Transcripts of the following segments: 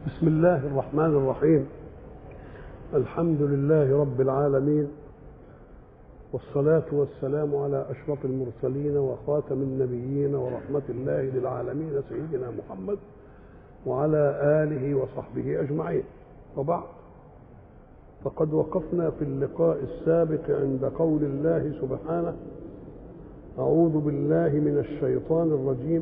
بسم الله الرحمن الرحيم الحمد لله رب العالمين والصلاة والسلام على أشرف المرسلين وخاتم النبيين ورحمة الله للعالمين سيدنا محمد وعلى آله وصحبه أجمعين وبعد فقد وقفنا في اللقاء السابق عند قول الله سبحانه أعوذ بالله من الشيطان الرجيم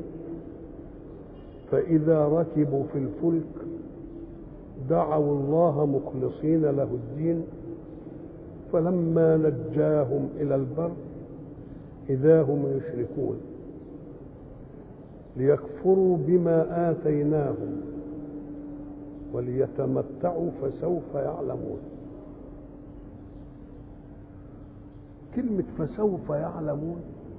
فإذا ركبوا في الفلك دعوا الله مخلصين له الدين فلما نجاهم إلى البر إذا هم يشركون ليكفروا بما آتيناهم وليتمتعوا فسوف يعلمون كلمة فسوف يعلمون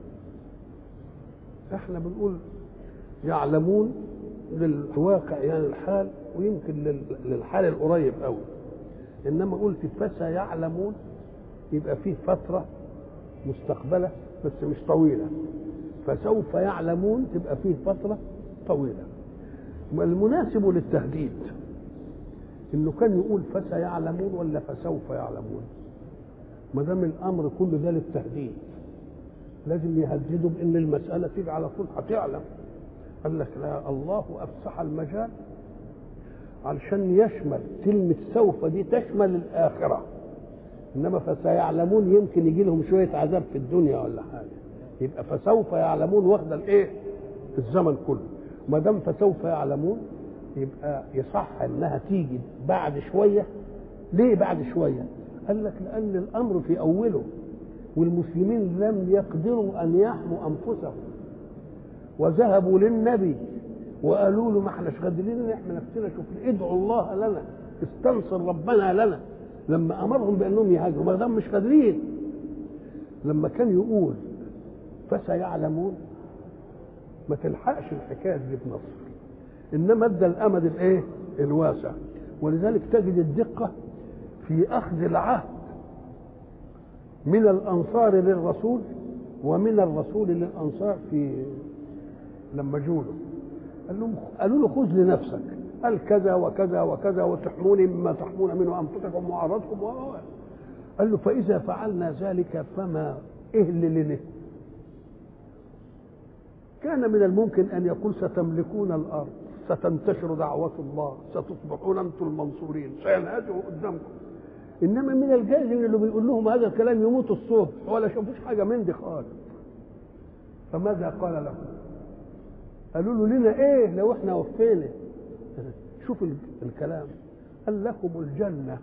احنا بنقول يعلمون للواقع يعني الحال ويمكن للحال القريب قوي انما قلت فسيعلمون يبقى فيه فتره مستقبله بس مش طويله فسوف يعلمون تبقى فيه فتره طويله المناسب للتهديد انه كان يقول فسيعلمون ولا فسوف يعلمون ما دام الامر كله ده للتهديد لازم يهددوا بان المساله تيجي على طول هتعلم قال لك لا الله افسح المجال علشان يشمل كلمة سوف دي تشمل الآخرة إنما فسيعلمون يمكن يجي لهم شوية عذاب في الدنيا ولا حاجة يبقى فسوف يعلمون واخدة الإيه؟ الزمن كله ما دام فسوف يعلمون يبقى يصح إنها تيجي بعد شوية ليه بعد شوية؟ قال لك لأن الأمر في أوله والمسلمين لم يقدروا أن يحموا أنفسهم وذهبوا للنبي وقالوا له ما احناش قادرين نحمي نفسنا شوف ادعوا الله لنا استنصر ربنا لنا لما امرهم بانهم يهاجروا ما دام مش قادرين لما كان يقول فسيعلمون ما تلحقش الحكايه دي بنصر انما ادى الامد الايه الواسع ولذلك تجد الدقه في اخذ العهد من الانصار للرسول ومن الرسول للانصار في لما جوله قال لهم قالوا له خذ لنفسك قال كذا وكذا وكذا وتحموني مما تحمون منه انفسكم وعرضكم و قال له فاذا فعلنا ذلك فما اهل لنا كان من الممكن ان يقول ستملكون الارض ستنتشر دعوة الله ستصبحون انتم المنصورين سينهزموا قدامكم انما من الجائز ان اللي بيقول لهم هذا الكلام يموتوا الصبح ولا شافوش حاجه من دي خالص فماذا قال لهم قالوا له لنا ايه لو احنا وفينا شوف الكلام قال لكم الجنة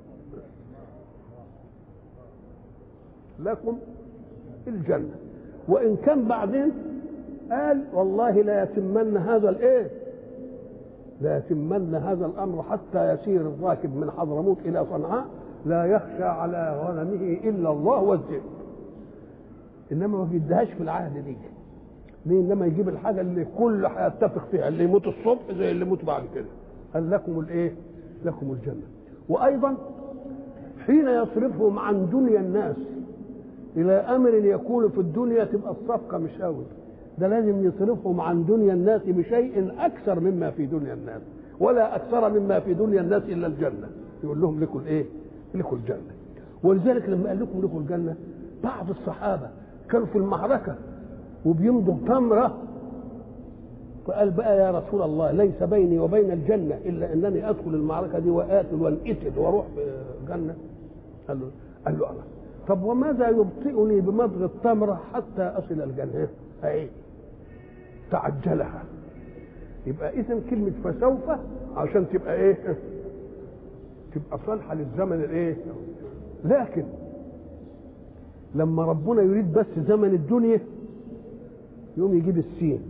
لكم الجنة وإن كان بعدين قال والله لا يتمن هذا الايه لا يتمن هذا الأمر حتى يسير الراكب من حضرموت إلى صنعاء لا يخشى على غنمه إلا الله والذئب إنما ما بيديهاش في العهد دي ليه انما يجيب الحاجه اللي كل هيتفق فيها اللي يموت الصبح زي اللي يموت بعد كده قال لكم الايه لكم الجنه وايضا حين يصرفهم عن دنيا الناس الى امر يكون في الدنيا تبقى الصفقه مش قوي ده لازم يصرفهم عن دنيا الناس بشيء اكثر مما في دنيا الناس ولا اكثر مما في دنيا الناس الا الجنه يقول لهم لكم الايه لكم الجنه ولذلك لما قال لكم لكم الجنه بعض الصحابه كانوا في المعركه وبيمضوا تمرة فقال بقى يا رسول الله ليس بيني وبين الجنة إلا أنني أدخل المعركة دي وآكل وانقتل وأروح في الجنة قال له قال له الله طب وماذا يبطئني بمضغ التمرة حتى أصل الجنة أي تعجلها يبقى إذا كلمة فسوف عشان تبقى إيه تبقى صالحة للزمن الإيه لكن لما ربنا يريد بس زمن الدنيا يقوم يجيب السين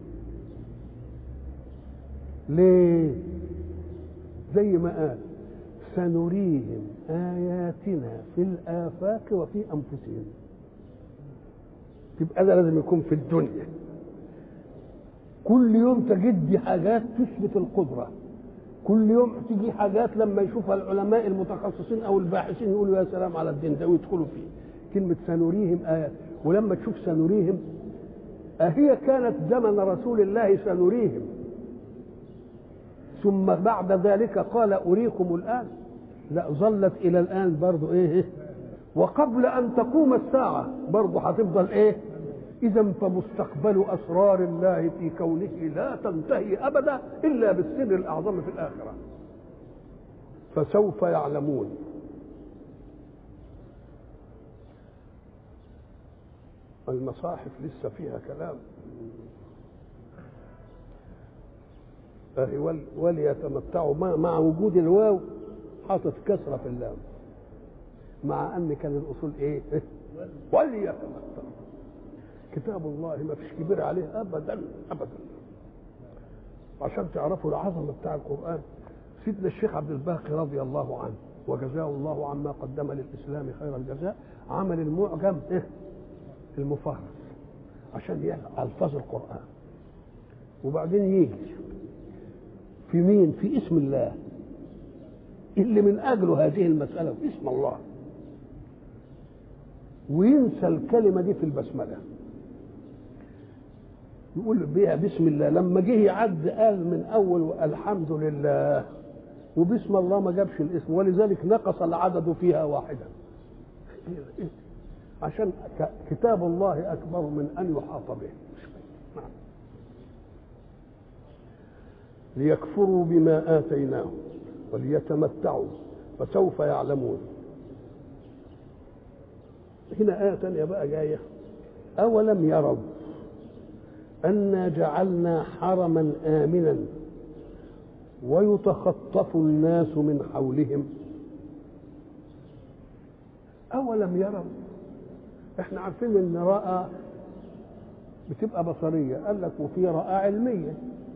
ليه زي ما قال سنريهم آياتنا في الآفاق وفي أنفسهم يبقى ده لازم يكون في الدنيا كل يوم تجد حاجات تثبت القدرة كل يوم تيجي حاجات لما يشوفها العلماء المتخصصين او الباحثين يقولوا يا سلام على الدين ده ويدخلوا فيه كلمة سنريهم آيات ولما تشوف سنريهم أهي كانت زمن رسول الله سنريهم ثم بعد ذلك قال أريكم الآن لا ظلت إلى الآن برضو إيه وقبل أن تقوم الساعة برضو هتفضل إيه إذا فمستقبل أسرار الله في كونه لا تنتهي أبدا إلا بالسر الأعظم في الآخرة فسوف يعلمون المصاحف لسه فيها كلام أهي ول وليتمتعوا مع, مع وجود الواو حاطط كسرة في اللام مع أن كان الأصول إيه؟ وليتمتعوا كتاب الله ما فيش كبير عليه أبدا أبدا عشان تعرفوا العظمة بتاع القرآن سيدنا الشيخ عبد الباقي رضي الله عنه وجزاه الله عما قدم للإسلام خير الجزاء عمل المعجم إيه؟ المفهرس عشان يعرف ألفاظ القرآن وبعدين يجي في مين في اسم الله اللي من أجله هذه المسألة في اسم الله وينسى الكلمة دي في البسملة يقول بيها بسم الله لما جه يعد قال من أول الحمد لله وبسم الله ما جابش الاسم ولذلك نقص العدد فيها واحدا عشان كتاب الله أكبر من أن يحاط به ليكفروا بما آتيناهم وليتمتعوا فسوف يعلمون هنا آية تانية بقى جاية أولم يروا أنا جعلنا حرما آمنا ويتخطف الناس من حولهم أولم يروا احنا عارفين ان رأى بتبقى بصرية قال لك وفي رأى علمية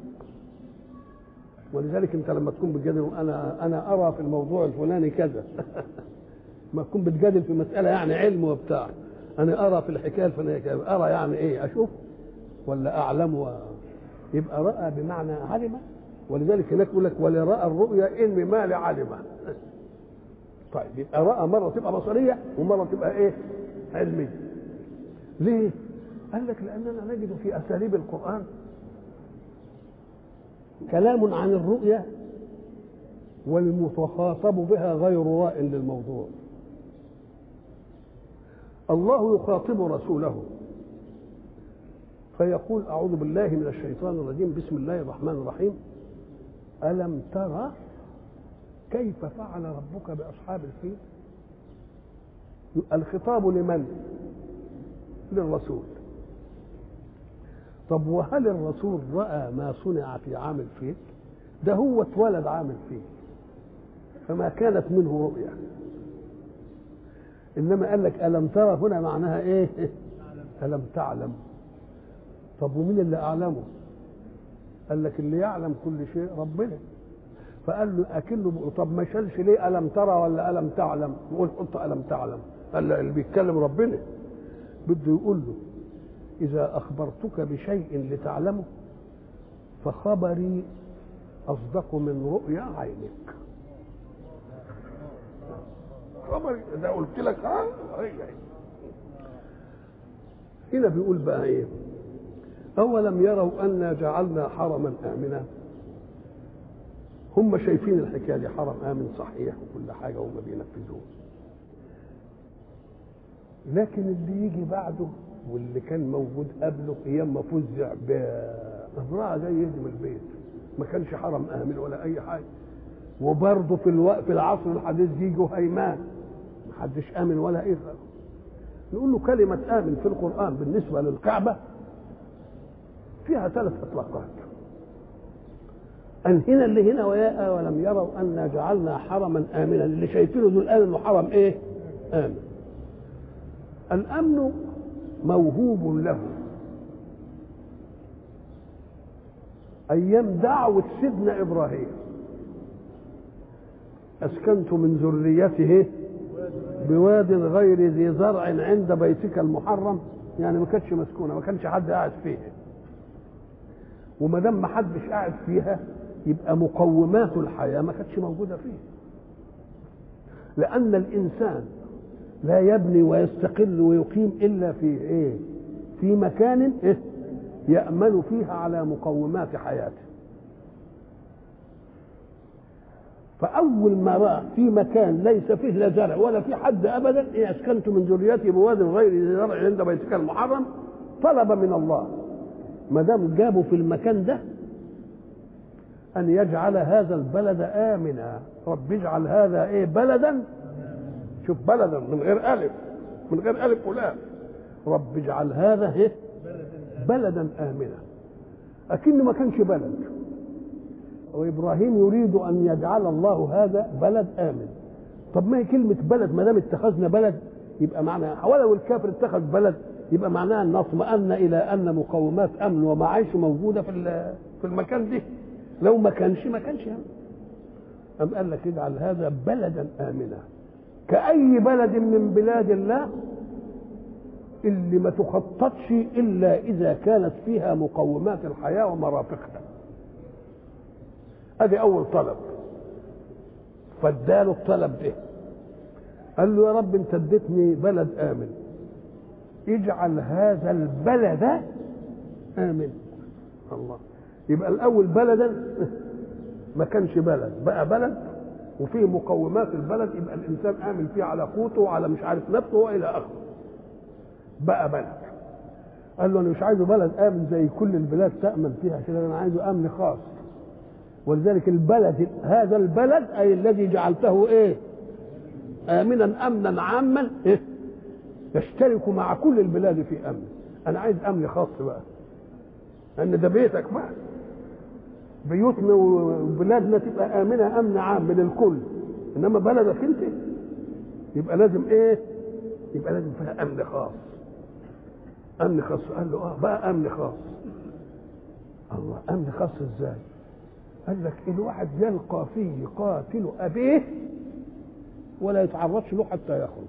ولذلك انت لما تكون بتجادل انا انا ارى في الموضوع الفلاني كذا ما تكون بتجادل في مساله يعني علم وبتاع انا ارى في الحكايه الفلانيه كذا ارى يعني ايه اشوف ولا اعلم و... يبقى راى بمعنى علم ولذلك هناك يقول لك ولراى الرؤيا ان ما لعلمه طيب يبقى راى مره تبقى بصريه ومره تبقى ايه علميه ليه قال لك لاننا نجد في اساليب القران كلام عن الرؤيا والمتخاطب بها غير راء للموضوع الله يخاطب رسوله فيقول أعوذ بالله من الشيطان الرجيم بسم الله الرحمن الرحيم ألم ترى كيف فعل ربك بأصحاب الفيل الخطاب لمن للرسول طب وهل الرسول راى ما صنع في عام الفيل ده هو اتولد عام الفيل فما كانت منه رؤيا انما قال لك الم ترى هنا معناها ايه الم تعلم طب ومين اللي اعلمه قال لك اللي يعلم كل شيء ربنا فقال له اكنه طب ما شالش ليه الم ترى ولا الم تعلم يقول حط الم تعلم قال اللي بيتكلم ربنا بده يقول له إذا أخبرتك بشيء لتعلمه فخبري أصدق من رؤيا عينك خبري إذا قلت لك ها هي هنا بيقول بقى إيه أولم يروا أنا جعلنا حرما آمنا هم شايفين الحكاية دي حرم آمن صحيح وكل حاجة وهم بينفذوه لكن اللي يجي بعده واللي كان موجود قبله ايام ما فزع بامراه جاي يهدم البيت ما كانش حرم امن ولا اي حاجه وبرضه في الوقت في العصر الحديث يجوا هيمان ما حدش امن ولا ايه نقول له كلمه امن في القران بالنسبه للكعبه فيها ثلاث اطلاقات ان هنا اللي هنا ويا ولم يروا انا جعلنا حرما امنا اللي شايفينه دول قال انه حرم ايه امن الامن موهوب له ايام دعوه سيدنا ابراهيم اسكنت من ذريته بواد غير ذي زرع عند بيتك المحرم يعني ما كانتش مسكونه ما كانش حد قاعد فيها وما دام ما حدش قاعد فيها يبقى مقومات الحياه ما كانتش موجوده فيها لان الانسان لا يبني ويستقل ويقيم الا في ايه في مكان إيه؟ يامل فيها على مقومات حياته فاول ما راى في مكان ليس فيه لا زرع ولا في حد ابدا إن اسكنت من ذريتي بواد غير ذي زرع عند بيتك المحرم طلب من الله ما دام جابوا في المكان ده ان يجعل هذا البلد امنا رب اجعل هذا ايه بلدا شوف بلدا من غير الف من غير الف ولام رب اجعل هذا ايه بلدا امنا اكنه ما كانش بلد وابراهيم يريد ان يجعل الله هذا بلد امن طب ما هي كلمه بلد ما دام اتخذنا بلد يبقى معناها ولو الكافر اتخذ بلد يبقى معناها ان اطمأن الى ان مقومات امن ومعايش موجوده في في المكان ده لو ما كانش ما كانش يعني. أم قال لك اجعل هذا بلدا آمنا كأي بلد من بلاد الله اللي ما تخططش إلا إذا كانت فيها مقومات الحياة ومرافقها ادي اول طلب فاداله الطلب ده قال له يا رب انت اديتني بلد امن اجعل هذا البلد امن الله يبقى الاول بلدا ما كانش بلد بقى بلد وفيه مقومات البلد يبقى الانسان امن فيه على قوته وعلى مش عارف نفسه والى اخره بقى بلد قال له انا مش عايزه بلد امن زي كل البلاد تامن فيها عشان انا عايزه امن خاص ولذلك البلد هذا البلد اي الذي جعلته ايه امنا امنا عاما إيه؟ يشترك مع كل البلاد في امن انا عايز امن خاص بقى ان ده بيتك بقى بيوتنا وبلادنا تبقى امنه امن عام من الكل انما بلدك انت يبقى لازم ايه يبقى لازم فيها امن خاص امن خاص قال له اه بقى امن خاص الله امن خاص ازاي قال لك الواحد يلقى فيه قاتل ابيه ولا يتعرضش له حتى يخرج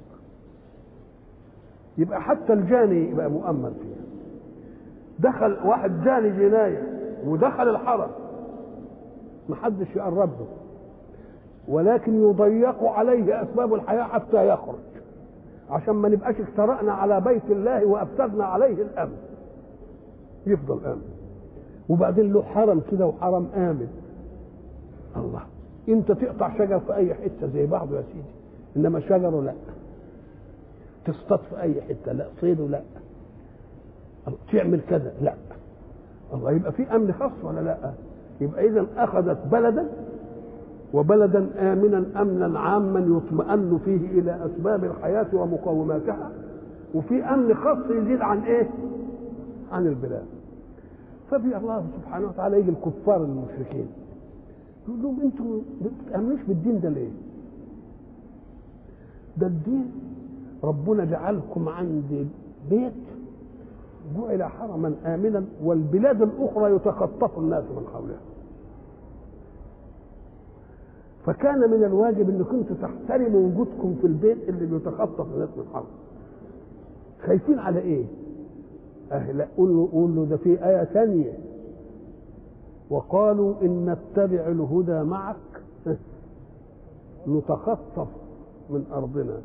يبقى حتى الجاني يبقى مؤمن فيه دخل واحد جاني جنايه ودخل الحرم محدش يقرب له ولكن يضيق عليه اسباب الحياه حتى يخرج عشان ما نبقاش اخترأنا على بيت الله وافسدنا عليه الامن يفضل امن وبعدين له حرم كده وحرم امن الله انت تقطع شجر في اي حته زي بعضه يا سيدي انما شجره لا تصطاد في اي حته لا صيده لا تعمل كذا لا الله يبقى في امن خاص ولا لا يبقى اذا اخذت بلدا وبلدا امنا امنا عاما يطمئن فيه الى اسباب الحياه ومقوماتها وفي امن خاص يزيد عن ايه عن البلاد ففي الله سبحانه وتعالى يجي الكفار المشركين يقول لهم انتم ما بتامنوش بالدين ده ليه ده الدين ربنا جعلكم عند بيت جعل حرما امنا والبلاد الاخرى يتخطف الناس من حولها فكان من الواجب ان كنتوا تحترموا وجودكم في البيت اللي بيتخطف الناس من حوله خايفين على ايه أهلا قول له قول له ده في آية ثانية وقالوا إن نتبع الهدى معك نتخطف من أرضنا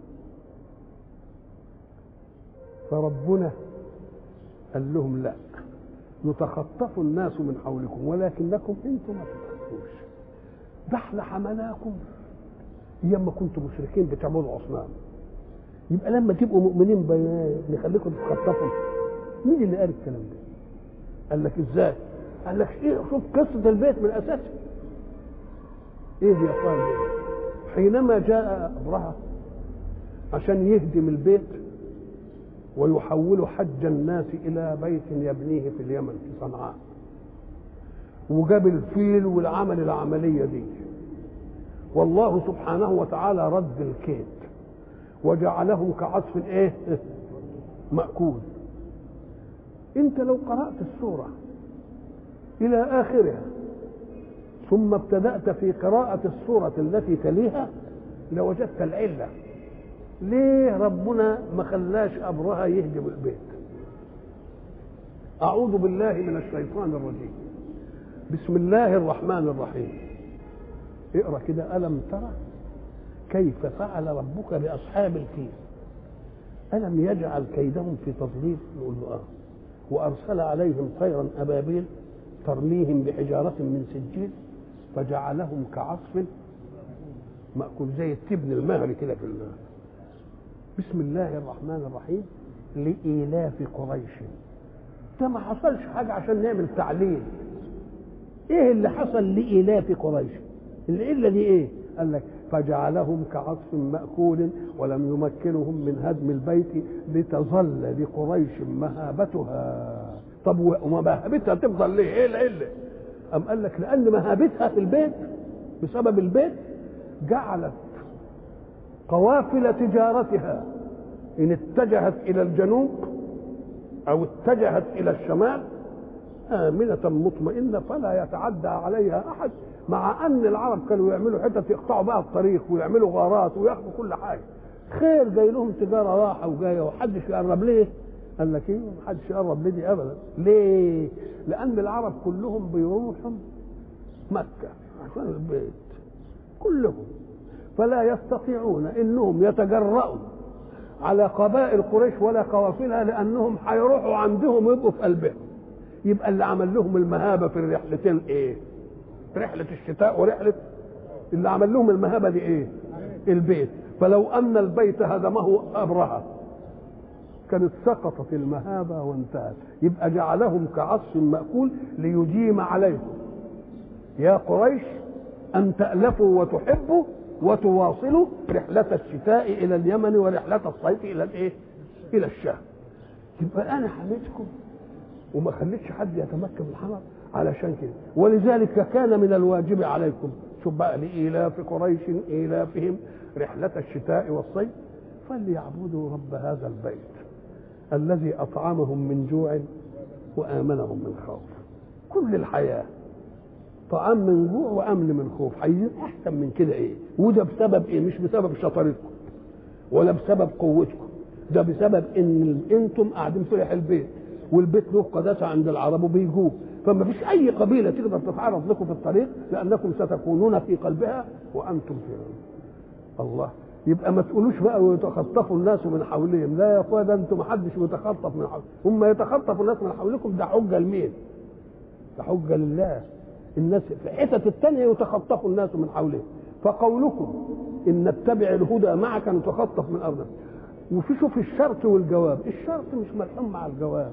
فربنا قال لهم لا يتخطف الناس من حولكم ولكنكم انتم ما تتخطفوش ده احنا حمناكم ايام ما كنتم مشركين بتعبدوا اصنام يبقى لما تبقوا مؤمنين نخليكم تتخطفوا مين اللي قال الكلام ده؟ قال لك ازاي؟ قال لك ايه شوف قصه البيت من اساسه ايه يا اخوان حينما جاء ابرهه عشان يهدم البيت ويحول حج الناس الى بيت يبنيه في اليمن في صنعاء وجاب الفيل والعمل العمليه دي والله سبحانه وتعالى رد الكيد وجعلهم كعصف ايه مأكول انت لو قرأت السورة الى اخرها ثم ابتدأت في قراءة السورة التي تليها لوجدت العلة ليه ربنا ما خلاش أبرهة يهدم البيت أعوذ بالله من الشيطان الرجيم بسم الله الرحمن الرحيم اقرأ كده ألم ترى كيف فعل ربك بأصحاب الفيل ألم يجعل كيدهم في تضليل نقول له آه وأرسل عليهم طيرا أبابيل ترميهم بحجارة من سجيل فجعلهم كعصف مأكول زي التبن المهري كده في الله بسم الله الرحمن الرحيم لإيلاف قريش ده ما حصلش حاجة عشان نعمل تعليل ايه اللي حصل لإيلاف قريش العلة دي ايه قال لك فجعلهم كعصف مأكول ولم يمكنهم من هدم البيت لتظل لقريش مهابتها طب ومهابتها تفضل ليه ايه العلة أم قال لك لأن مهابتها في البيت بسبب البيت جعلت قوافل تجارتها إن اتجهت إلى الجنوب أو اتجهت إلى الشمال آمنة مطمئنة فلا يتعدى عليها أحد مع أن العرب كانوا يعملوا حتت يقطعوا بقى الطريق ويعملوا غارات وياخدوا كل حاجة خير جاي لهم تجارة راحة وجاية وحدش يقرب ليه قال لك ايه محدش يقرب لدي ابدا ليه لان العرب كلهم بيروحوا مكه عشان البيت كلهم فلا يستطيعون انهم يتجرؤوا على قبائل قريش ولا قوافلها لانهم هيروحوا عندهم يبقوا في قلبهم يبقى اللي عمل لهم المهابه في الرحلتين ايه رحله الشتاء ورحله اللي عمل لهم المهابه دي ايه البيت فلو ان البيت هدمه ابرهه كانت سقطت المهابه وانتهت يبقى جعلهم كعصف ماكول ليديم عليكم يا قريش ان تالفوا وتحبوا وتواصلوا رحله الشتاء الى اليمن ورحله الصيف الى الايه الى الشام يبقى انا حميتكم وما خليتش حد يتمكن من الحرم علشان كده ولذلك كان من الواجب عليكم شوف بقى لإيلاف قريش إيلافهم رحلة الشتاء والصيف فليعبدوا رب هذا البيت الذي أطعمهم من جوع وآمنهم من خوف كل الحياة طعام من جوع وأمن من خوف عايزين أحسن من كده إيه وده بسبب إيه مش بسبب شطارتكم ولا بسبب قوتكم ده بسبب ان انتم قاعدين في ريح البيت والبيت له قداسه عند العرب وبيجوه فما فيش اي قبيله تقدر تتعرض لكم في الطريق لانكم ستكونون في قلبها وانتم في الله يبقى ما تقولوش بقى ويتخطفوا الناس من حولهم لا يا اخويا ده انتم ما حدش يتخطف من حولهم هم يتخطفوا الناس من حولكم ده حجه لمين؟ ده حجه لله الناس في الحتت الثانيه يتخطفوا الناس من حولهم فقولكم ان نتبع الهدى معك نتخطف من ارضك وفي شوف الشرط والجواب الشرط مش ملحوم مع الجواب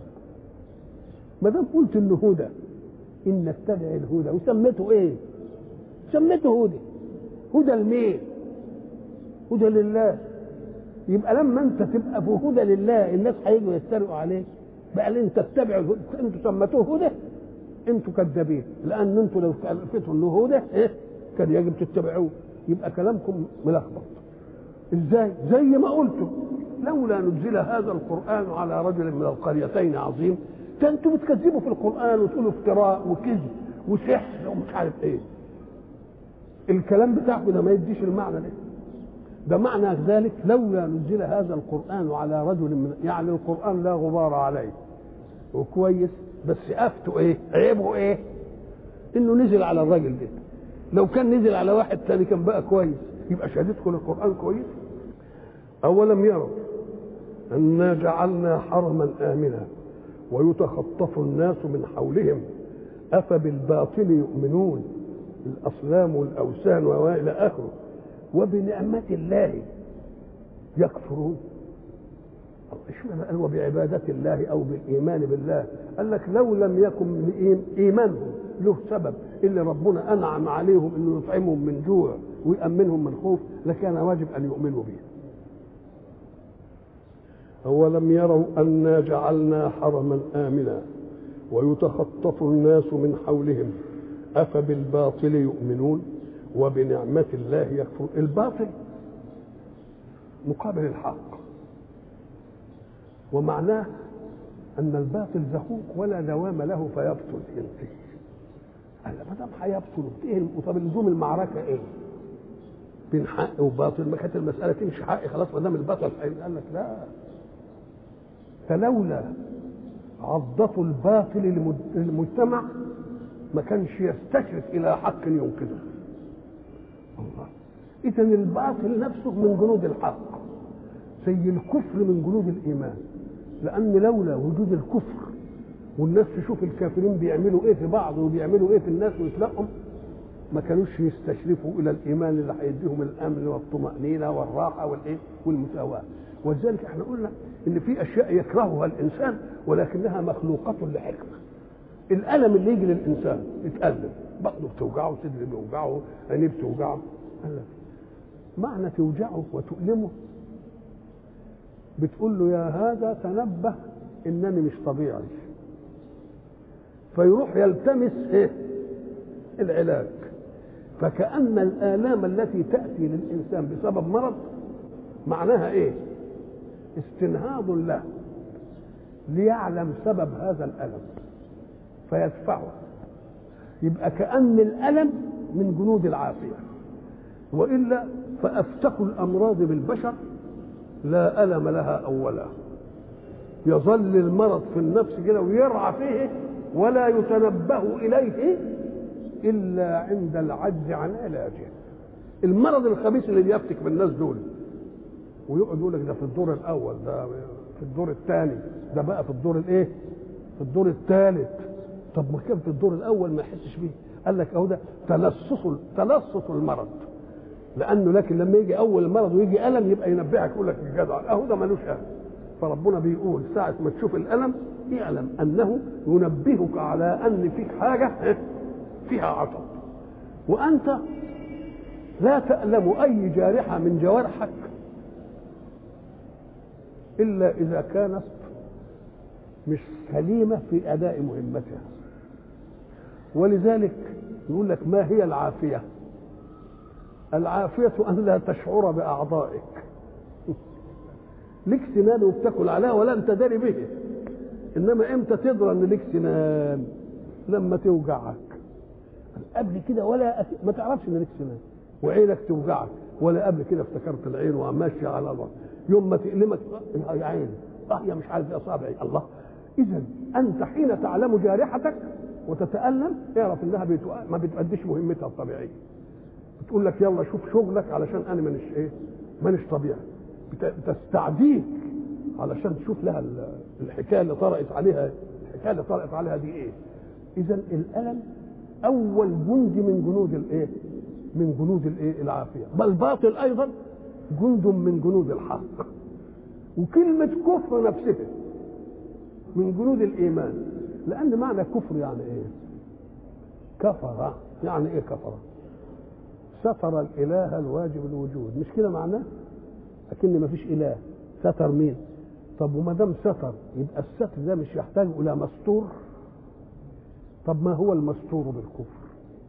ما دام قلت انه هدى ان نتبع الهدى وسميته ايه سميته هدى هدى لمين هدى لله يبقى لما انت تبقى في هدى لله الناس هيجوا يتريقوا عليك بقى انت تتبع الهدى انتوا سميتوه هدى انتوا كذابين لان انتوا لو عرفتوا انه هدى ايه كان يجب تتبعوه يبقى كلامكم ملخبط ازاي زي ما قلتم لولا نزل هذا القران على رجل من القريتين عظيم ده انتوا بتكذبوا في القران وتقولوا افتراء وكذب وسحر ومش عارف ايه الكلام بتاعكم ده ما يديش المعنى ده ده معنى ذلك لولا نزل هذا القران على رجل من يعني القران لا غبار عليه وكويس بس افته ايه عيبه ايه انه نزل على الراجل ده لو كان نزل على واحد تاني كان بقى كويس يبقى شهادتكم للقرآن كويس أولم يروا أنا جعلنا حرما آمنا ويتخطف الناس من حولهم أفبالباطل يؤمنون الأصنام والأوثان وإلى آخره وبنعمة الله يكفرون اشمعنى قال وبعبادة الله أو بالإيمان بالله قال لك لو لم يكن إيمانهم له سبب اللي ربنا أنعم عليهم إنه يطعمهم من جوع ويأمنهم من خوف لكان واجب أن يؤمنوا به أولم يروا أنا جعلنا حرما آمنا ويتخطف الناس من حولهم أفبالباطل يؤمنون وبنعمة الله يكفرون الباطل مقابل الحق ومعناه أن الباطل زهوق ولا دوام له فيبطل ينتهي قال ما دام هيبطل ايه طب لزوم المعركه ايه؟ بين حق وباطل ما كانت المساله تمشي حق خلاص ما دام الباطل قال لك لا فلولا عضة الباطل للمجتمع ما كانش يستشرف الى حق ينقذه الله اذا الباطل نفسه من جنود الحق زي الكفر من جنود الايمان لان لولا وجود الكفر والناس تشوف الكافرين بيعملوا ايه في بعض وبيعملوا ايه في الناس ويتلقهم ما كانوش يستشرفوا الى الايمان اللي هيديهم الامن والطمانينه والراحه والايه والمساواه ولذلك احنا قلنا ان في اشياء يكرهها الانسان ولكنها مخلوقه لحكمه الالم اللي يجي للانسان يتالم بطنه بتوجعه صدره بيوجعه عينيه بتوجعه قال لك معنى توجعه وتؤلمه بتقول له يا هذا تنبه انني مش طبيعي فيروح يلتمس ايه العلاج فكأن الآلام التي تأتي للإنسان بسبب مرض معناها إيه؟ استنهاض له ليعلم سبب هذا الألم فيدفعه يبقى كأن الألم من جنود العافية وإلا فأفتك الأمراض بالبشر لا ألم لها أولا يظل المرض في النفس كده ويرعى فيه ولا يتنبه إليه إلا عند العجز عن علاجه المرض الخبيث اللي بيفتك بالناس دول ويقعد يقول لك ده في الدور الأول ده في الدور الثاني ده بقى في الدور الإيه؟ في الدور الثالث طب ما كان في الدور الأول ما يحسش بيه قال لك أهو ده تلصص تلصص المرض لأنه لكن لما يجي أول المرض ويجي ألم يبقى ينبهك يقول لك يا جدع أهو ده ملوش ألم فربنا بيقول ساعة ما تشوف الألم اعلم أنه ينبهك على أن فيك حاجة فيها عطب وأنت لا تألم أي جارحة من جوارحك إلا إذا كانت مش سليمة في أداء مهمتها ولذلك يقول لك ما هي العافية العافية أن لا تشعر بأعضائك لك سنان وبتاكل عليها ولا انت داري به انما امتى تدرى ان لك سنان لما توجعك قبل كده ولا أت... ما تعرفش ان لك سنان وعينك توجعك ولا قبل كده افتكرت العين وماشي على الوضع يوم ما تألمك يا عيني اه يا مش عارف اصابعي الله اذا انت حين تعلم جارحتك وتتألم اعرف انها بتو... ما بتؤديش مهمتها الطبيعيه بتقول لك يلا شوف شغلك علشان انا مانيش ايه مانيش طبيعي بتستعديك علشان تشوف لها الحكايه اللي طرقت عليها الحكايه اللي طرقت عليها دي ايه اذا الالم اول جندي من جنود الايه من جنود الايه العافيه بل باطل ايضا جند من جنود الحق وكلمه كفر نفسها من جنود الايمان لان معنى كفر يعني ايه كفر يعني ايه كفر ستر الاله الواجب الوجود مش كده معناه لكن ما فيش اله ستر مين طب وما دام ستر يبقى الستر ده مش يحتاج الى مستور طب ما هو المستور بالكفر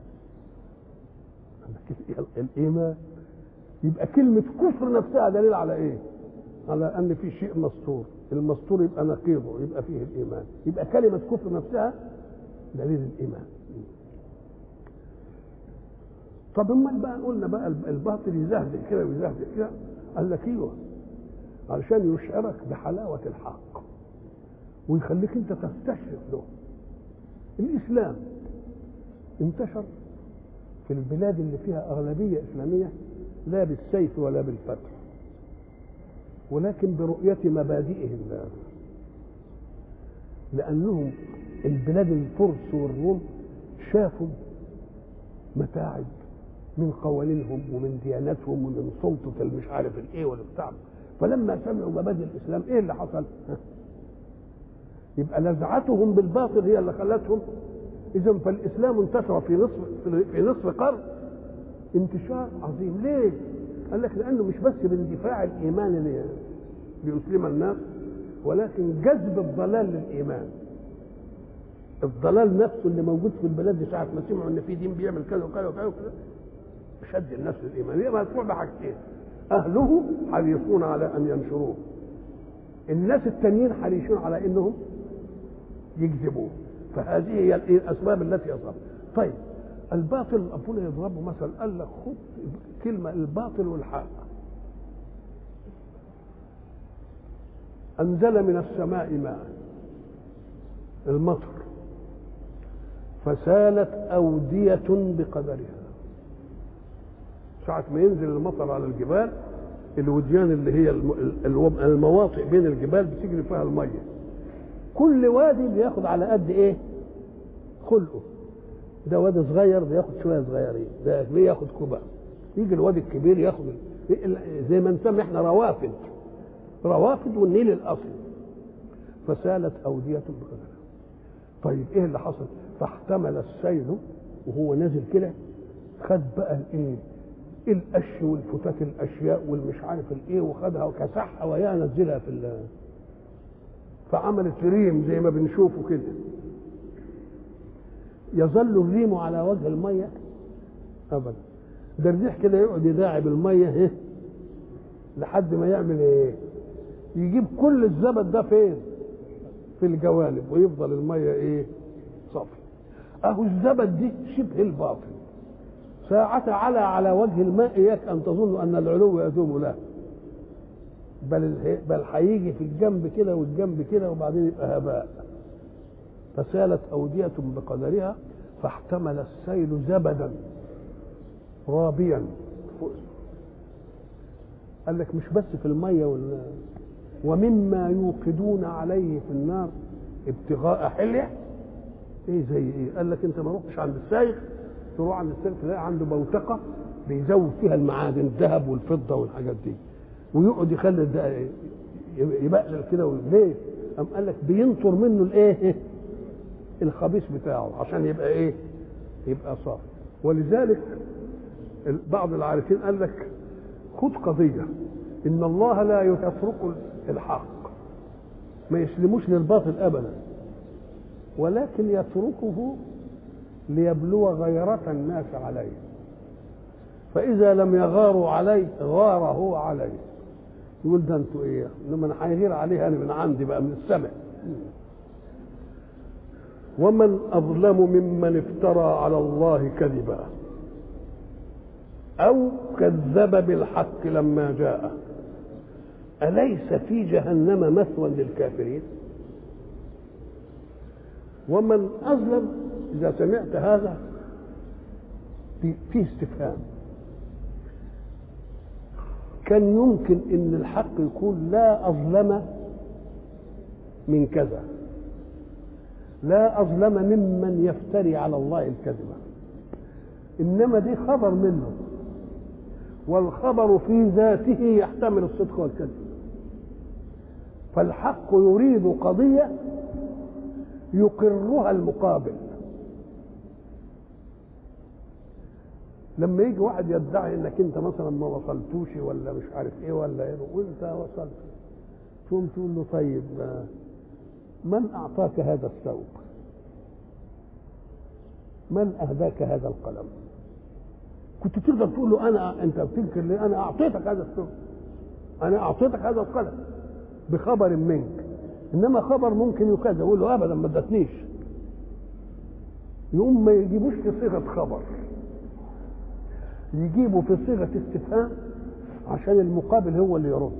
الايمان يبقى كلمه كفر نفسها دليل على ايه على ان في شيء مستور المستور يبقى نقيضه يبقى فيه الايمان يبقى كلمه كفر نفسها دليل الايمان طب امال بقى قلنا بقى الباطل يزهدق كده ويزهدق كده قال لك ايوه علشان يشعرك بحلاوه الحق ويخليك انت تستشرف له الاسلام انتشر في البلاد اللي فيها اغلبيه اسلاميه لا بالسيف ولا بالفتح ولكن برؤيه مبادئهم لانهم البلاد الفرس والروم شافوا متاعب من قوانينهم ومن دياناتهم ومن سلطة المش عارف الايه ولا بتاع فلما سمعوا مبادئ الاسلام ايه اللي حصل؟ يبقى لذعتهم بالباطل هي اللي خلتهم اذا فالاسلام انتشر في نصف في نصف قرن انتشار عظيم ليه؟ قال لك لانه مش بس باندفاع الايمان اللي ليسلم الناس ولكن جذب الضلال للايمان الضلال نفسه اللي موجود في البلاد دي ساعه ما سمعوا ان في دين بيعمل كذا وكذا وكذا وكذا شد الناس للايمان يبقى مدفوع بحاجتين اهله حريصون على ان ينشروه الناس التانيين حريصون على انهم يكذبوه فهذه هي الاسباب التي اصاب طيب الباطل ربنا يضربه مثل قال لك خد كلمه الباطل والحق انزل من السماء ماء المطر فسالت اوديه بقدرها ساعة ما ينزل المطر على الجبال الوديان اللي هي المواطئ بين الجبال بتجري فيها المية كل وادي بياخد على قد ايه خلقه ده واد صغير بياخد شويه صغيرين ده بياخد كبار يجي الواد الكبير ياخد زي ما نسمي احنا روافد روافد والنيل الاصلي فسالت اوديه بقدرها طيب ايه اللي حصل فاحتمل السيل وهو نازل كده خد بقى الايه القش والفتات الاشياء والمش عارف الايه وخدها وكسحها ويا نزلها في ال فعملت ريم زي ما بنشوفه كده يظل الريم على وجه الميه ابدا ده الريح كده يقعد يداعب الميه ايه لحد ما يعمل ايه يجيب كل الزبد ده فين في الجوانب ويفضل الميه ايه صافي اهو الزبد دي شبه الباطل ساعة على على وجه الماء إياك أن تظن أن العلو يدوم له بل بل هيجي في الجنب كده والجنب كده وبعدين يبقى هباء فسالت أودية بقدرها فاحتمل السيل زبدا رابيا قال لك مش بس في المية وال... ومما يوقدون عليه في النار ابتغاء حليه ايه زي ايه قال لك انت ما رحتش عند السايخ تروح عند السيف تلاقي عنده بوتقه بيزود فيها المعادن الذهب والفضه والحاجات دي ويقعد يخلي ده يبقلل كده ليه؟ قام قال لك بينطر منه الايه؟ الخبيث بتاعه عشان يبقى ايه؟ يبقى صافي ولذلك بعض العارفين قال لك خد قضيه ان الله لا يترك الحق ما يسلموش للباطل ابدا ولكن يتركه ليبلو غيرة الناس عليه فإذا لم يغاروا عليه غار هو عليه يقول ده انتوا ايه انما انا هيغير عليه انا من عندي بقى من السماء ومن اظلم ممن افترى على الله كذبا او كذب بالحق لما جاء اليس في جهنم مثوى للكافرين ومن اظلم اذا سمعت هذا في استفهام كان يمكن ان الحق يقول لا اظلم من كذا لا اظلم ممن يفتري على الله الكذبه انما دي خبر منه والخبر في ذاته يحتمل الصدق والكذب فالحق يريد قضيه يقرها المقابل لما يجي واحد يدعي انك انت مثلا ما وصلتوش ولا مش عارف ايه ولا ايه وانت وصلت تقوم تقول له طيب من اعطاك هذا الثوب من اهداك هذا القلم كنت تقدر تقول له انا انت بتنكر لي انا اعطيتك هذا الثوب انا اعطيتك هذا القلم بخبر منك انما خبر ممكن يكذب يقول له ابدا ما ادتنيش يقوم ما يجيبوش في صيغه خبر يجيبوا في صيغه استفهام عشان المقابل هو اللي يرد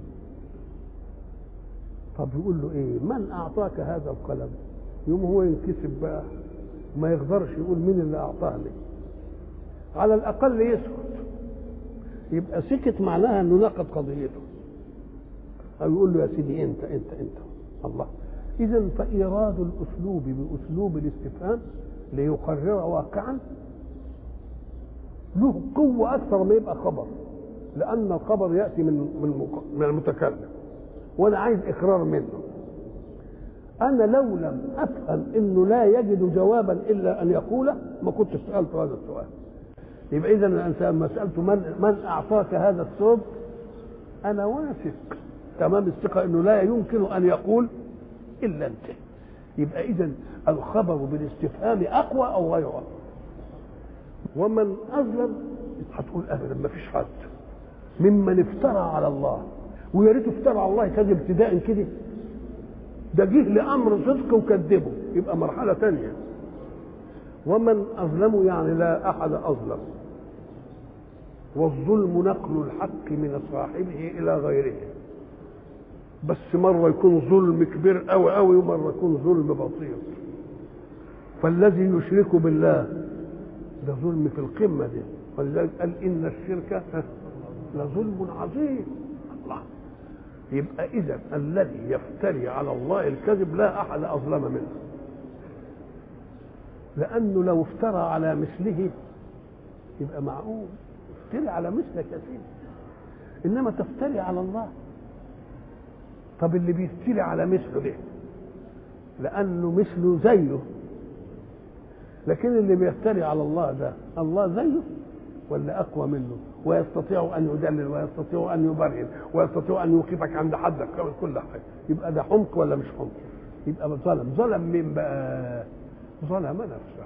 طب يقول له ايه من اعطاك هذا القلم يقوم هو ينكسب بقى ما يقدرش يقول مين اللي اعطاه لي على الاقل يسكت يبقى سكت معناها انه نقد قضيته او يقول له يا سيدي انت انت انت الله اذا فايراد الاسلوب باسلوب الاستفهام ليقرر واقعا له قوه اكثر ما يبقى خبر لان الخبر ياتي من من من المتكلم وانا عايز اقرار منه انا لو لم افهم انه لا يجد جوابا الا ان يقوله ما كنت سالت هذا السؤال يبقى اذا الانسان ما سالته من من اعطاك هذا الثوب انا واثق تمام الثقه انه لا يمكن ان يقول الا انت يبقى اذا الخبر بالاستفهام اقوى او غير اقوى ومن اظلم هتقول ابدا ما فيش حد ممن افترى على الله ويا ريت افترى على الله كذب ابتداء كده ده جه لامر صدق وكذبه يبقى مرحله ثانيه ومن اظلم يعني لا احد اظلم والظلم نقل الحق من صاحبه الى غيره بس مره يكون ظلم كبير قوي قوي ومره يكون ظلم بسيط فالذي يشرك بالله ده ظلم في القمه دي ولذلك قال ان الشرك لظلم عظيم الله يبقى اذا الذي يفتري على الله الكذب لا احد اظلم منه لانه لو افترى على مثله يبقى معقول افتري على مثلك يا سيدي انما تفتري على الله طب اللي بيفتري على مثله ليه لانه مثله زيه لكن اللي بيفتري على الله ده الله زيه ولا اقوى منه ويستطيع ان يدلل ويستطيع ان يبرهن ويستطيع ان يوقفك عند حدك كل حاجه يبقى ده حمق ولا مش حمق يبقى ظلم ظلم مين بقى ظلم نفسه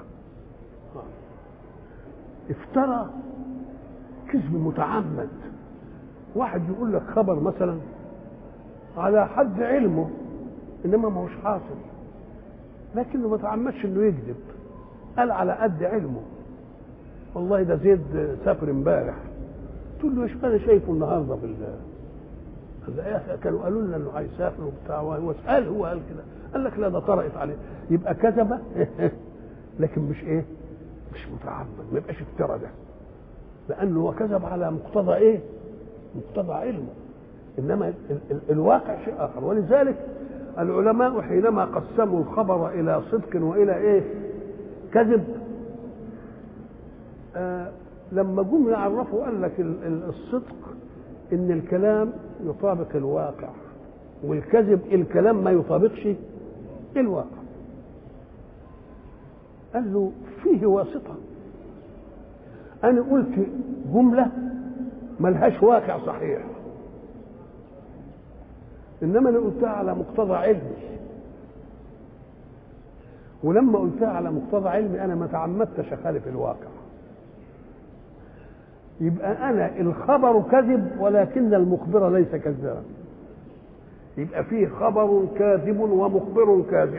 افترى كذب متعمد واحد يقول لك خبر مثلا على حد علمه انما ما هوش حاصل لكنه ما تعمدش انه يكذب قال على قد علمه والله ده زيد سافر امبارح تقول له ايش انا شايفه النهارده في كانوا قالوا لنا انه هيسافر وبتاع وهو قال هو قال كده قال لك لا ده طرقت عليه يبقى كذب لكن مش ايه مش متعمد ما يبقاش افترى ده لانه هو كذب على مقتضى ايه مقتضى علمه انما ال ال الواقع شيء اخر ولذلك العلماء حينما قسموا الخبر الى صدق والى ايه كذب آه لما جم يعرفوا قال لك الصدق ان الكلام يطابق الواقع والكذب الكلام ما يطابقش الواقع قال له فيه واسطه انا قلت جمله ملهاش واقع صحيح انما انا قلتها على مقتضى علمي ولما قلتها على مقتضى علمي انا ما تعمدتش اخالف الواقع يبقى انا الخبر كذب ولكن المخبر ليس كذابا يبقى فيه خبر كاذب ومخبر كاذب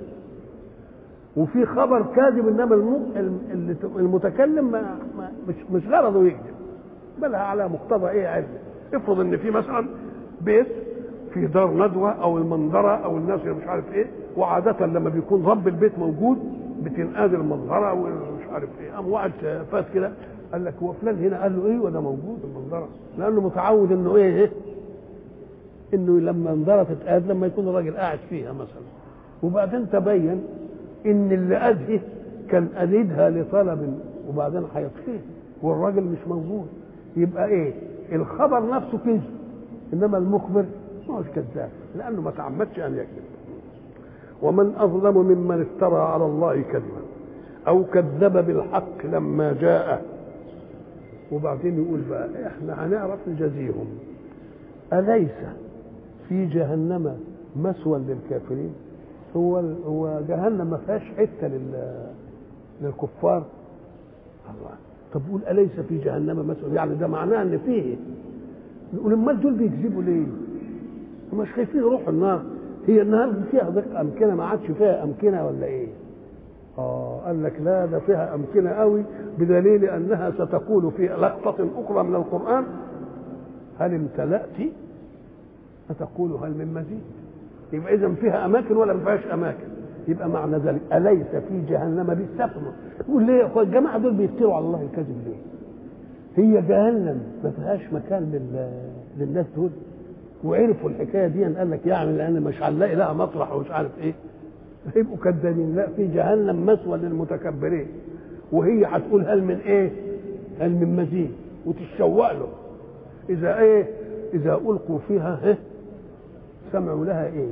وفي خبر كاذب انما المتكلم ما مش مش غرضه يكذب بل على مقتضى ايه علم افرض ان في مثلا بيت في دار ندوه او المنظره او الناس اللي مش عارف ايه وعاده لما بيكون رب البيت موجود بتنقاد المنظره ومش عارف ايه قام واحد فات كده قال لك هو فلان هنا قال له ايه وده موجود المنظره لانه متعود انه ايه, إيه؟ انه لما منظره تتقاد لما يكون الراجل قاعد فيها مثلا وبعدين تبين ان اللي قاده كان قليدها لطلب وبعدين هيطفيه والراجل مش موجود يبقى ايه الخبر نفسه كذب انما المخبر ما هوش كذاب لانه ما تعمدش ان يكذب ومن اظلم ممن افترى على الله كذبا او كذب بالحق لما جاءه وبعدين يقول بقى احنا هنعرف نجازيهم اليس في جهنم مسوى للكافرين هو هو جهنم ما فيهاش حته لل للكفار الله طب قول اليس في جهنم مسوى يعني ده معناه ان فيه نقول امال دول بيكذبوا ليه؟ مش خايفين يروحوا النار هي النار فيها ضيق امكنه ما عادش فيها امكنه ولا ايه؟ اه قال لك لا ده فيها امكنه قوي بدليل انها ستقول في لقطه اخرى من القران هل امتلأت فتقول هل من مزيد يبقى اذا فيها اماكن ولا ما فيهاش اماكن يبقى معنى ذلك اليس في جهنم بيستفنوا يقول ليه هو الجماعه دول بيفتروا على الله الكذب ليه هي جهنم ما فيهاش مكان لل... للناس دول وعرفوا الحكايه دي قال لك يعني لان مش هنلاقي لها مطرح ومش عارف ايه هيبقوا كذابين لا في جهنم مسوى للمتكبرين وهي هتقول هل من ايه هل من مزيد وتتشوق له اذا ايه اذا القوا فيها ايه سمعوا لها ايه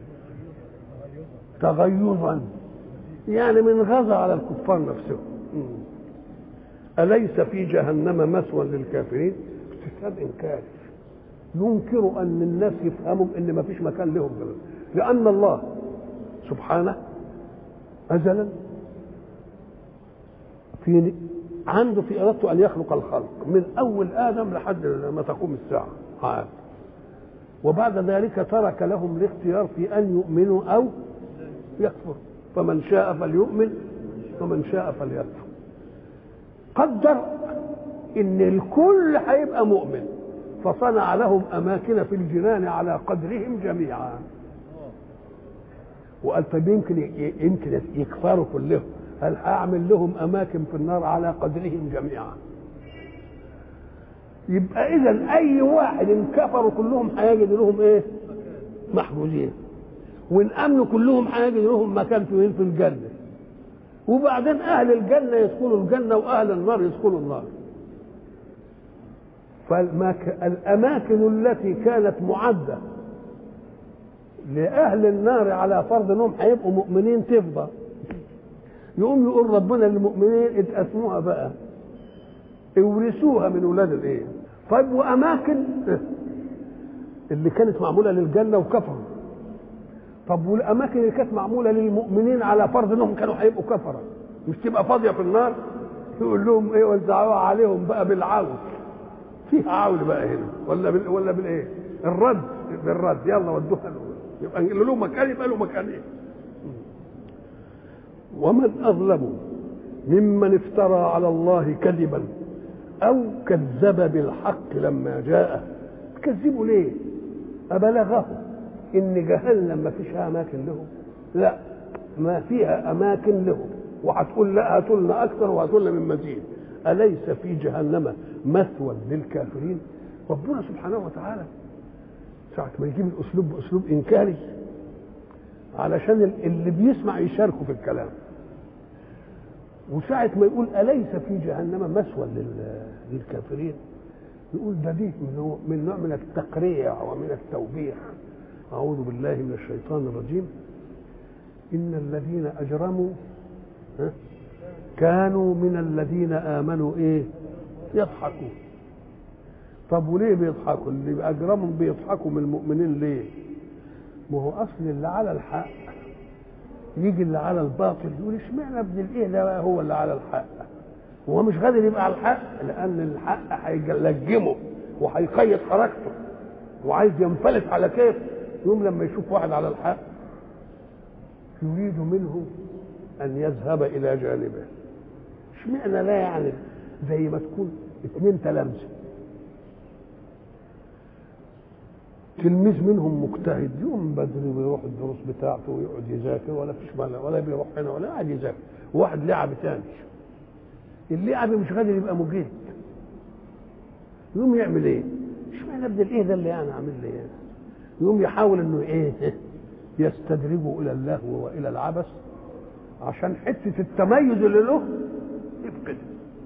تغيظا يعني من غزا على الكفار نفسهم أليس في جهنم مثوى للكافرين استفهام إنكاري ينكر أن الناس يفهموا أن ما فيش مكان لهم لأن الله سبحانه أزلا في عنده في إرادته أن يخلق الخلق من أول آدم لحد ما تقوم الساعة عاد وبعد ذلك ترك لهم الاختيار في أن يؤمنوا أو يكفر فمن شاء فليؤمن ومن شاء فليكفر قدر ان الكل هيبقى مؤمن فصنع لهم اماكن في الجنان على قدرهم جميعا وقال طيب يمكن يمكن يكفروا كلهم هل هعمل لهم اماكن في النار على قدرهم جميعا يبقى اذا اي واحد ان كفروا كلهم هيجد لهم ايه محجوزين وان امنوا كلهم هيجد لهم مكان في في الجنه وبعدين اهل الجنه يدخلوا الجنه واهل النار يدخلوا النار فالاماكن التي كانت معده لاهل النار على فرض انهم هيبقوا مؤمنين تفضى يقوم يقول ربنا للمؤمنين اتقسموها بقى اورثوها من ولاد الايه طيب واماكن اللي كانت معموله للجنه وكفروا طب والاماكن اللي كانت معموله للمؤمنين على فرض انهم كانوا هيبقوا كفره مش تبقى فاضيه في النار يقول لهم ايه وزعوها عليهم بقى بالعول فيها عول بقى هنا ولا بال ولا بالايه الرد بالرد يلا ودوها له يبقى له مكان يبقى له مكان ايه ومن اظلم ممن افترى على الله كذبا او كذب بالحق لما جاءه تكذبوا ليه أبلغه إن جهنم ما فيش أماكن له لا ما فيها أماكن له وهتقول لا هاتوا لنا أكثر وهاتوا لنا من مزيد أليس في جهنم مثوى للكافرين ربنا سبحانه وتعالى ساعة ما يجيب الأسلوب بأسلوب إنكاري علشان اللي بيسمع يشاركوا في الكلام وساعة ما يقول أليس في جهنم مثوى للكافرين يقول ده دي من نوع من نوع من التقريع ومن التوبيخ أعوذ بالله من الشيطان الرجيم إن الذين أجرموا كانوا من الذين آمنوا إيه يضحكوا طب وليه بيضحكوا اللي أجرموا بيضحكوا من المؤمنين ليه ما هو أصل اللي على الحق يجي اللي على الباطل يقول اشمعنى ابن الايه ده هو اللي على الحق هو مش قادر يبقى على الحق لان الحق هيلجمه وهيقيد حركته وعايز ينفلت على كيف يوم لما يشوف واحد على الحق يريد منه ان يذهب الى جانبه اشمعنى لا يعني زي ما تكون اتنين تلامذه تلميذ منهم مجتهد يوم بدري ويروح الدروس بتاعته ويقعد يذاكر ولا فيش مانع ولا بيروح هنا ولا قاعد يذاكر وواحد لعب تاني اللعب مش قادر يبقى مجيد يقوم يعمل ايه؟ اشمعنى ابن الايه ده اللي يعني عامل لي ايه؟ يقوم يحاول انه ايه؟ يستدرجه الى اللهو والى العبث عشان حته التميز اللي له يفقد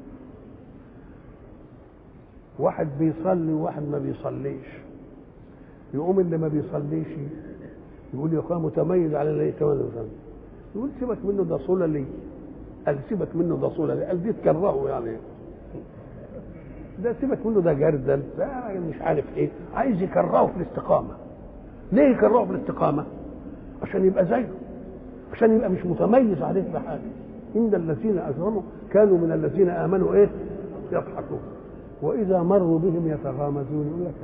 واحد بيصلي وواحد ما بيصليش يقوم اللي ما بيصليش يقول يا اخويا متميز على اللي يتميز يقول سيبك منه ده صوله لي قال سيبك منه ده صوله لي قال دي تكرهه يعني ده سيبك منه ده جردل ده مش عارف ايه عايز يكرهه في الاستقامه ليه يكرهه في الاستقامه عشان يبقى زيه عشان يبقى مش متميز عليه بحاجه ان الذين اجرموا كانوا من الذين امنوا ايه يضحكون واذا مروا بهم يتغامزون يقول لك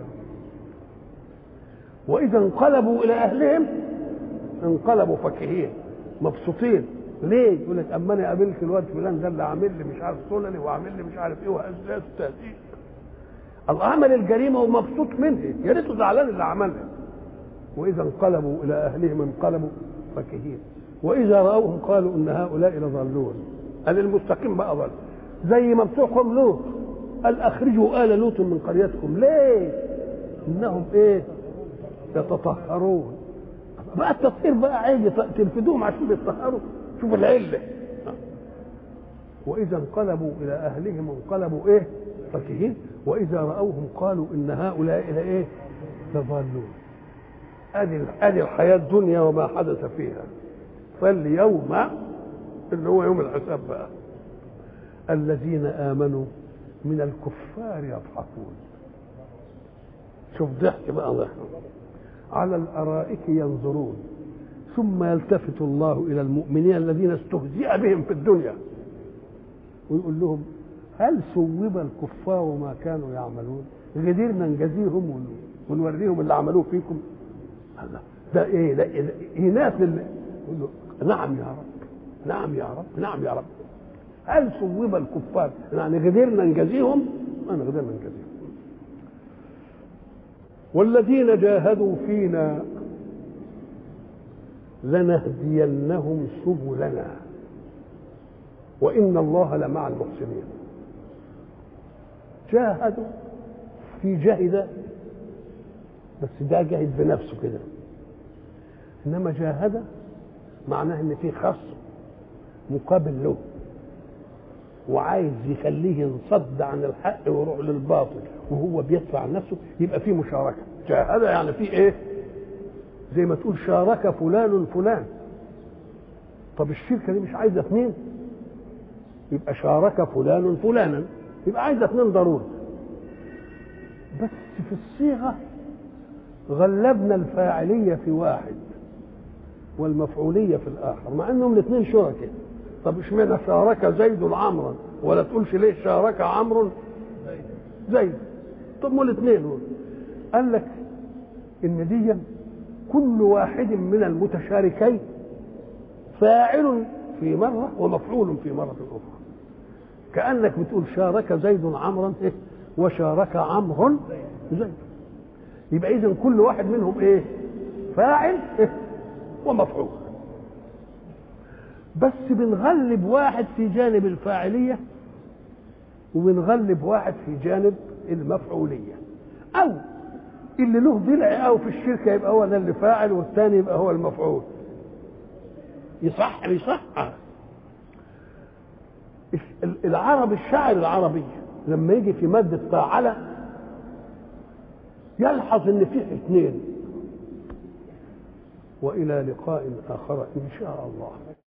واذا انقلبوا الى اهلهم انقلبوا فكهين مبسوطين ليه؟ يقول لك اما انا قابلت الواد فلان ده اللي عامل لي مش عارف سللي وعامل لي مش عارف ايه وهزات وتهزيق الله عمل الجريمه ومبسوط منها يا ريته زعلان اللي عملها واذا انقلبوا الى اهلهم انقلبوا فكهين واذا راوهم قالوا ان هؤلاء لضالون قال المستقيم بقى ضل زي ما بتوع قوم لوط قال اخرجوا ال لوط من قريتكم ليه؟ انهم ايه؟ يتطهرون بقى التطهير بقى عيب تنفذوهم عشان بيتطهروا شوف العله واذا انقلبوا الى اهلهم انقلبوا ايه فكهين واذا راوهم قالوا ان هؤلاء الى ايه لضالون ادي ادي الحياه الدنيا وما حدث فيها فاليوم اللي هو يوم الحساب بقى الذين امنوا من الكفار يضحكون شوف ضحك بقى ضحك على الارائك ينظرون ثم يلتفت الله الى المؤمنين الذين استهزئ بهم في الدنيا ويقول لهم هل ثوب الكفار ما كانوا يعملون قدرنا نجازيهم ونوريهم اللي عملوه فيكم الله ده ايه ده إناث لله يقول له نعم يا رب نعم يا رب نعم يا رب هل ثوب الكفار يعني قدرنا نجازيهم ما قدرنا نجازيهم والذين جاهدوا فينا لنهدينهم سبلنا وإن الله لمع المحسنين جاهدوا في جاهد بس ده جاهد بنفسه كده إنما جاهد معناه إن في خصم مقابل له وعايز يخليه ينصد عن الحق ويروح للباطل وهو بيدفع عن نفسه يبقى في مشاركه جاهد يعني في ايه زي ما تقول شارك فلان فلان طب الشركه دي مش عايزه اثنين يبقى شارك فلان فلانا يبقى عايزه اثنين ضروري بس في الصيغه غلبنا الفاعليه في واحد والمفعوليه في الاخر مع انهم الاثنين شركاء طب اشمعنى شارك زيد عمرا ولا تقولش ليه شارك عمرو زيد طب ما الاثنين قال لك ان دي كل واحد من المتشاركين فاعل في مرة ومفعول في مرة أخرى كأنك بتقول شارك زيد عمرا إيه؟ وشارك عمرو زيد يبقى إذا كل واحد منهم إيه فاعل إيه؟ ومفعول بس بنغلب واحد في جانب الفاعلية وبنغلب واحد في جانب المفعولية أو اللي له ضلع أو في الشركة يبقى هو ده اللي فاعل والثاني يبقى هو المفعول يصح يصح العرب الشاعر العربي لما يجي في مادة فاعلة يلحظ ان فيه اثنين والى لقاء اخر ان شاء الله